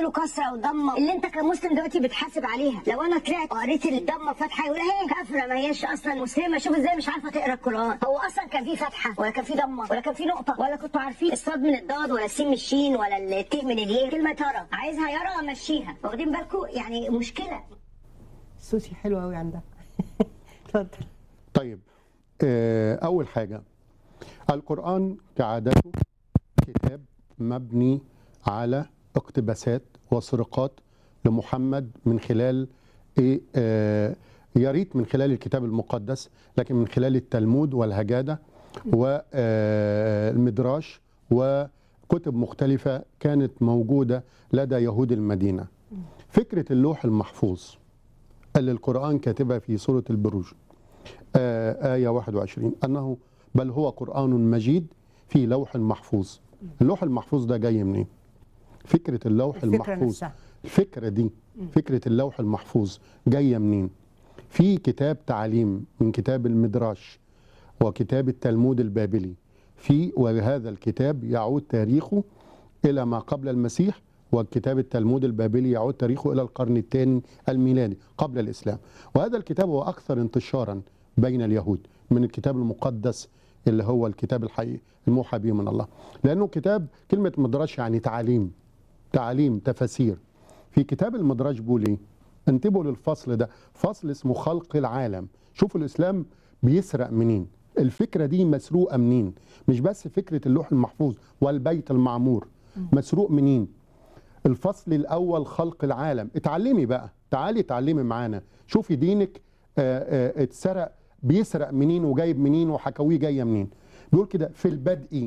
له كسره وضمه اللي انت كمسلم دلوقتي بتحاسب عليها لو انا طلعت وقريت الضمه فتحه يقول هي كافره ما هيش اصلا مسلمه شوف ازاي مش عارفه تقرا القران هو اصلا كان في فتحه ولا كان في ضمه ولا كان في نقطه ولا كنتوا عارفين الصاد من الضاد ولا السين من الشين ولا الت من الياء كلمه ترى عايزها يرى امشيها واخدين بالكم يعني مشكله سوسي حلوه قوي عندها اتفضل طيب آه، أول حاجة القرآن كعادته كتاب مبني على اقتباسات وسرقات لمحمد من خلال إيه آه، يا ريت من خلال الكتاب المقدس لكن من خلال التلمود والهجادة والمدراش وكتب مختلفة كانت موجودة لدى يهود المدينة فكرة اللوح المحفوظ اللي القرآن كاتبها في سورة البروج آه، آية 21 أنه بل هو قرآن مجيد في لوح محفوظ اللوح المحفوظ ده جاي منين؟ فكرة اللوح الفكرة المحفوظ نفسها. الفكرة دي فكرة اللوح المحفوظ جاية منين؟ في كتاب تعليم من كتاب المدراش وكتاب التلمود البابلي في وهذا الكتاب يعود تاريخه إلى ما قبل المسيح وكتاب التلمود البابلي يعود تاريخه إلى القرن الثاني الميلادي قبل الإسلام وهذا الكتاب هو أكثر انتشارا بين اليهود من الكتاب المقدس اللي هو الكتاب الحقيقي الموحى به من الله لأنه كتاب كلمة مدرش يعني تعليم تعليم تفاسير في كتاب المدرج بيقول ايه انتبهوا للفصل ده فصل اسمه خلق العالم شوفوا الاسلام بيسرق منين الفكره دي مسروقه منين مش بس فكره اللوح المحفوظ والبيت المعمور مسروق منين الفصل الاول خلق العالم اتعلمي بقى تعالي اتعلمي معانا شوفي دينك آه، آه، اتسرق بيسرق منين وجايب منين وحكاويه جايه منين بيقول كده في البدء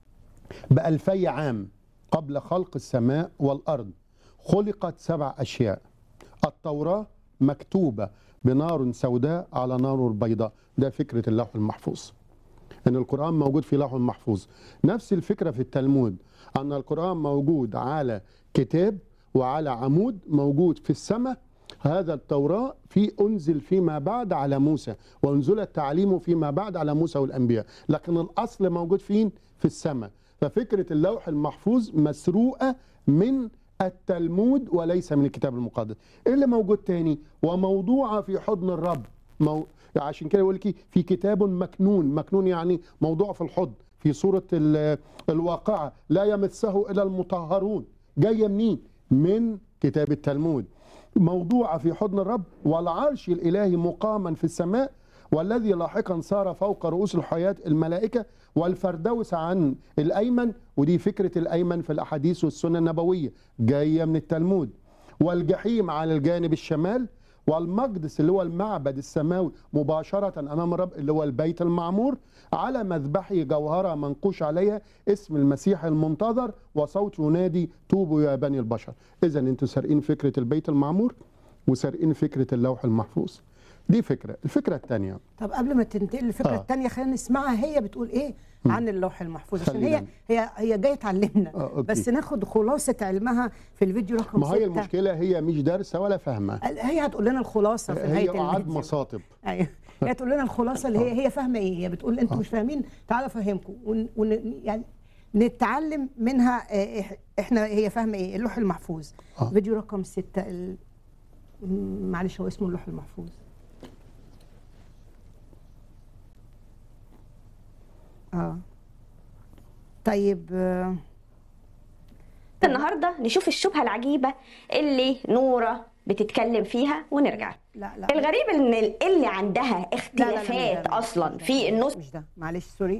بألفي عام قبل خلق السماء والأرض خلقت سبع أشياء التوراة مكتوبة بنار سوداء على نار بيضاء ده فكرة اللوح المحفوظ ان القرآن موجود في لوح محفوظ نفس الفكرة في التلمود ان القرآن موجود على كتاب وعلى عمود موجود في السماء هذا التوراة في أنزل فيما بعد على موسى وأنزل التعليم فيما بعد على موسى والأنبياء لكن الأصل موجود فين في السماء ففكرة اللوح المحفوظ مسروقة من التلمود وليس من الكتاب المقدس ايه اللي موجود تاني وموضوعة في حضن الرب مو... عشان كده يقول لك في كتاب مكنون مكنون يعني موضوع في الحضن في سورة ال- الواقعة لا يمسه إلا المطهرون جاية منين من كتاب التلمود موضوعة في حضن الرب والعرش الإلهي مقاما في السماء والذي لاحقا صار فوق رؤوس الحياة الملائكة والفردوس عن الأيمن ودي فكرة الأيمن في الأحاديث والسنة النبوية جاية من التلمود والجحيم على الجانب الشمال والمقدس اللي هو المعبد السماوي مباشرة أمام الرب اللي هو البيت المعمور على مذبحه جوهرة منقوش عليها اسم المسيح المنتظر وصوت ينادي توبوا يا بني البشر إذا أنتوا سارقين فكرة البيت المعمور وسارقين فكرة اللوح المحفوظ دي فكرة الفكرة الثانية طب قبل ما تنتقل للفكره آه. الثانيه خلينا نسمعها هي بتقول ايه عن اللوح المحفوظ عشان هي خلينا. هي هي جايه تعلمنا آه، أوكي. بس ناخد خلاصه علمها في الفيديو رقم ما هي ستة. المشكلة هي مش دارسة ولا فاهمة هي هتقول لنا الخلاصه في نهايه هي أعاد الفيديو مصاطب ايوه هي تقول لنا الخلاصه اللي هي هي فاهمه ايه هي بتقول انتوا مش فاهمين تعالوا افهمكم ون, ون يعني نتعلم منها آه، إح- احنا هي فاهمه ايه اللوح المحفوظ آه. فيديو رقم ستة ال... م- معلش هو اسمه اللوح المحفوظ اه طيب آه، النهارده نشوف الشبهه العجيبه اللي نوره بتتكلم فيها ونرجع لا لا الغريب ان اللي عندها لا، لا، لا، مش اختلافات ده، مش اصلا ده، في النص مش ده معلش سوري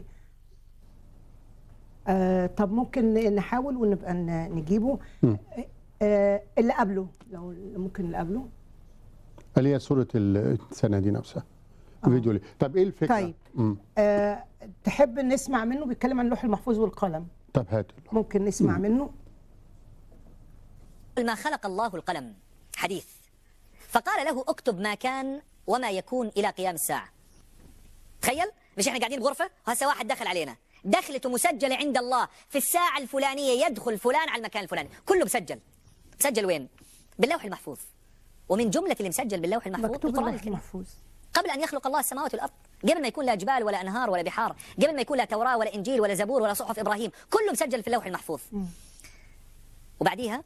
آه طب ممكن نحاول ونبقى ن- نجيبه مم. آه اللي قبله لو ممكن اللي قبله اللي هي سورة السنة دي نفسها الفيديو ليه طب ايه الفكرة؟ طيب. مم. آه تحب نسمع منه بيتكلم عن اللوح المحفوظ والقلم طب هات ممكن نسمع منه ما خلق الله القلم حديث فقال له اكتب ما كان وما يكون إلى قيام الساعة تخيل مش احنا قاعدين بغرفة وهسه واحد دخل علينا دخلته مسجلة عند الله في الساعة الفلانية يدخل فلان على المكان الفلاني كله مسجل مسجل وين باللوح المحفوظ ومن جملة اللي مسجل باللوح المحفوظ مكتوب القرآن اللوح الكريم المحفوظ قبل أن يخلق الله السماوات والأرض قبل ما يكون لا جبال ولا أنهار ولا بحار قبل ما يكون لا توراة ولا إنجيل ولا زبور ولا صحف إبراهيم كله مسجل في اللوح المحفوظ وبعديها